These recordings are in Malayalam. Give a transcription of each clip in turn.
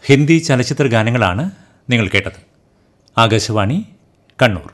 ഹിന്ദി ചലച്ചിത്ര ഗാനങ്ങളാണ് നിങ്ങൾ കേട്ടത് ആകാശവാണി കണ്ണൂർ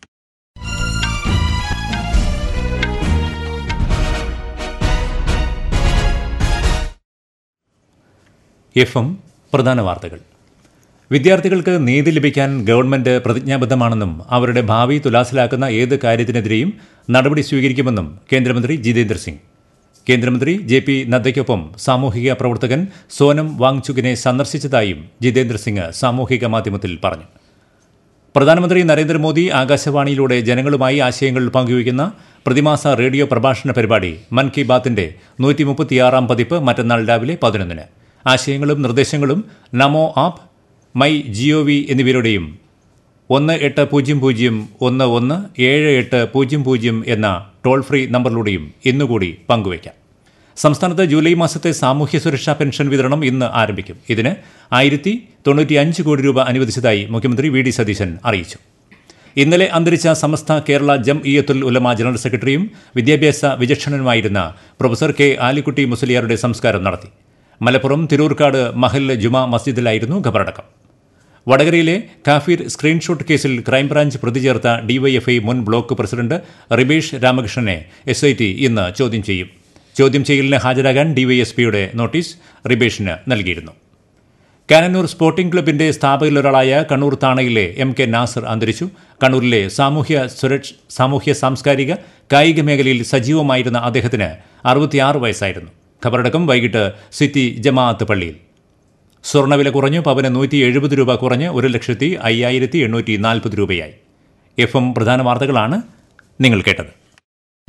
എഫ് എം പ്രധാന വാർത്തകൾ വിദ്യാർത്ഥികൾക്ക് നീതി ലഭിക്കാൻ ഗവൺമെന്റ് പ്രതിജ്ഞാബദ്ധമാണെന്നും അവരുടെ ഭാവി തുലാസിലാക്കുന്ന ഏത് കാര്യത്തിനെതിരെയും നടപടി സ്വീകരിക്കുമെന്നും കേന്ദ്രമന്ത്രി ജിതേന്ദ്ര സിംഗ് കേന്ദ്രമന്ത്രി ജെ പി നദ്ദയ്ക്കൊപ്പം സാമൂഹിക പ്രവർത്തകൻ സോനം വാങ്ചുകിനെ സന്ദർശിച്ചതായും ജിതേന്ദ്ര സിംഗ് സാമൂഹിക മാധ്യമത്തിൽ പറഞ്ഞു പ്രധാനമന്ത്രി നരേന്ദ്രമോദി ആകാശവാണിയിലൂടെ ജനങ്ങളുമായി ആശയങ്ങൾ പങ്കുവയ്ക്കുന്ന പ്രതിമാസ റേഡിയോ പ്രഭാഷണ പരിപാടി മൻ കി ബാത്തിന്റെ നൂറ്റി മുപ്പത്തിയാറാം പതിപ്പ് മറ്റന്നാൾ രാവിലെ പതിനൊന്നിന് ആശയങ്ങളും നിർദ്ദേശങ്ങളും Namo app my G O V എന്നിവരുടെയും ഒന്ന് എട്ട് പൂജ്യം പൂജ്യം ഒന്ന് ഒന്ന് ഏഴ് എട്ട് പൂജ്യം പൂജ്യം എന്ന ടോൾ ഫ്രീ നമ്പറിലൂടെയും ഇന്നുകൂടി പങ്കുവയ്ക്കാം സംസ്ഥാനത്ത് ജൂലൈ മാസത്തെ സാമൂഹ്യ സുരക്ഷാ പെൻഷൻ വിതരണം ഇന്ന് ആരംഭിക്കും ഇതിന് ആയിരത്തി തൊണ്ണൂറ്റിയഞ്ച് കോടി രൂപ അനുവദിച്ചതായി മുഖ്യമന്ത്രി വി ഡി സതീശൻ അറിയിച്ചു ഇന്നലെ അന്തരിച്ച സമസ്ത കേരള ജം ഇയത്തുൽ ഉലമ ജനറൽ സെക്രട്ടറിയും വിദ്യാഭ്യാസ വിചക്ഷണനുമായിരുന്ന പ്രൊഫസർ കെ ആലിക്കുട്ടി മുസ്ലിയാരുടെ സംസ്കാരം നടത്തി മലപ്പുറം തിരൂർക്കാട് മഹൽ ജുമാ മസ്ജിദിലായിരുന്നു ഖബറടക്കം വടകരയിലെ കാഫീർ സ്ക്രീൻഷോട്ട് കേസിൽ ക്രൈംബ്രാഞ്ച് പ്രതി ചേർത്ത ഡിവൈഎഫ്ഐ മുൻ ബ്ലോക്ക് പ്രസിഡന്റ് റിബേഷ് രാമകൃഷ്ണനെ എസ് ഐ ടി ഇന്ന് ചോദ്യം ചെയ്യും ചോദ്യം ചെയ്യലിന് ഹാജരാകാൻ ഡിവൈഎസ്പിയുടെ നോട്ടീസ് റിബേഷിന് നൽകിയിരുന്നു കാനന്നൂർ സ്പോർട്ടിംഗ് ക്ലബിന്റെ സ്ഥാപകരിലൊരാളായ കണ്ണൂർ താണയിലെ എം കെ നാസർ അന്തരിച്ചു കണ്ണൂരിലെ സാമൂഹ്യ സുരക്ഷ സാമൂഹ്യ സാംസ്കാരിക കായിക മേഖലയിൽ സജീവമായിരുന്ന അദ്ദേഹത്തിന് അറുപത്തിയാറ് വയസ്സായിരുന്നു ഖബറടക്കം വൈകിട്ട് സിറ്റി ജമാഅത്ത് പള്ളിയിൽ സ്വർണ്ണവില കുറഞ്ഞു പവന് നൂറ്റി എഴുപത് രൂപ കുറഞ്ഞ് ഒരു ലക്ഷത്തി അയ്യായിരത്തി എണ്ണൂറ്റി നാൽപ്പത് രൂപയായി എഫ് എം പ്രധാന വാർത്തകളാണ് നിങ്ങൾ കേട്ടത്